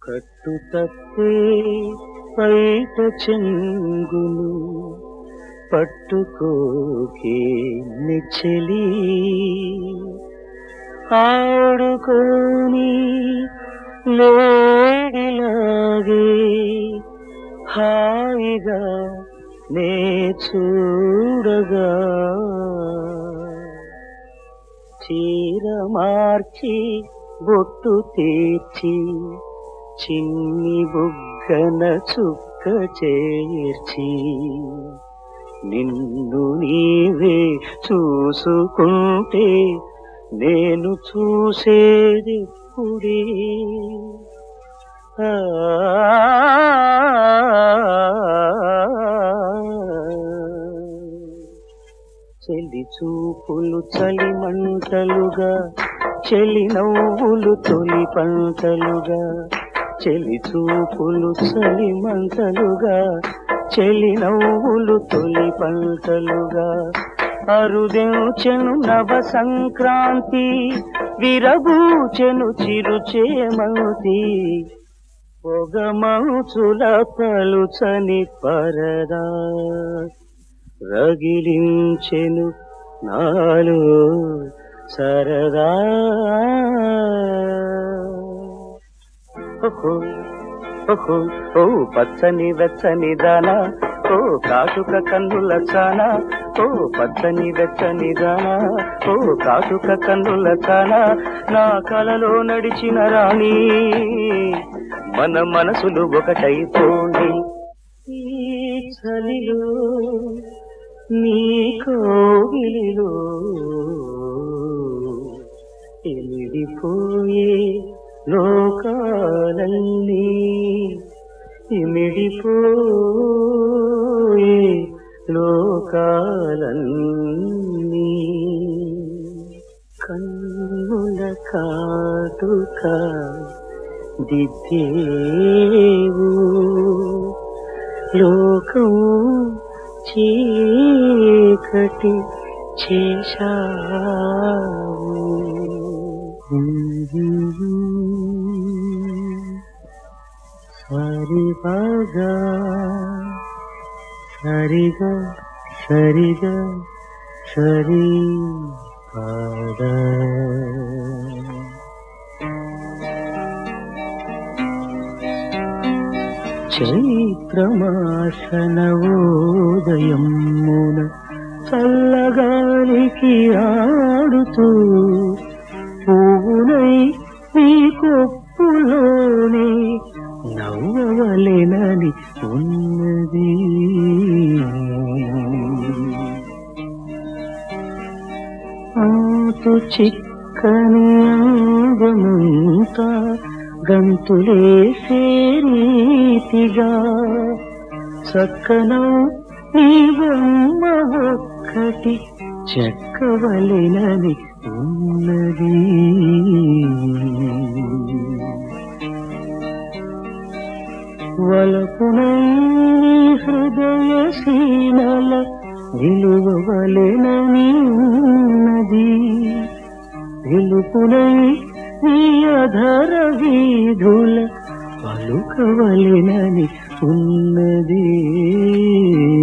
కట్టు తప్పే బయట చెంగును పట్టుకోకే నిచ్చలి ఆడుకోని లేడిలాగే హాయిగా నే చూడగా చీర మార్చి బొట్టు తీర్చి చిన్ని బుగ్గన చుక్క చేర్చి నిన్ను నీవే చూసుకుంటే నేను చూసేది పుడే చెలి చూపులు చలి మంటలుగా చెలి నవ్వులు తొలి పంటలుగా చెలి చూపులు చలి మంటలుగా చెలి నవ్వులు తొలి పంటలుగా అరుదెంచెను నవ సంక్రాంతి విరబూచెను చిరుచేమంతి పొగమౌచుల పలుచని పరదా రగిలించెను నాలో సరదా ఓహో ఓహో ఓ పచ్చని వెచ్చని దానా ఓ కాటుక కన్నుల చానా ఓ పచ్చని వెచ్చని దానా ఓ కాటుక కన్నుల చానా నా కలలో నడిచిన రాణి మన మనసులు ఒకటైపోండి ఈ చలిలో నీ కోగిలిలో ఎమిడిపోయే లోకాలన్నీ ఇమిడిపోయే లోకాలన్నీ కన్నుల కాటుక దిద్దేవు లోకం చీకటి చేశావు సరిగా సరిగా సరిగా సరి పద చైత్రమాసనవోదయమున చల్లగాలికి ఆడుతూ పువ్వునై నీ కొప్పులోనే నవ్వవలెనని ఉన్నది ఆటు చిక్కని అందమంతా గంతులేసే రీతిగా చక్కన నీ బొమ్మ ఒక్కటి చెక్కవలెనని ఉన్నది వలపునై హృదయ సీనల నిలువవలెనని ఉన్నది పిలుపునై నీ అధర వీధుల పలుకవలెనని ఉన్నది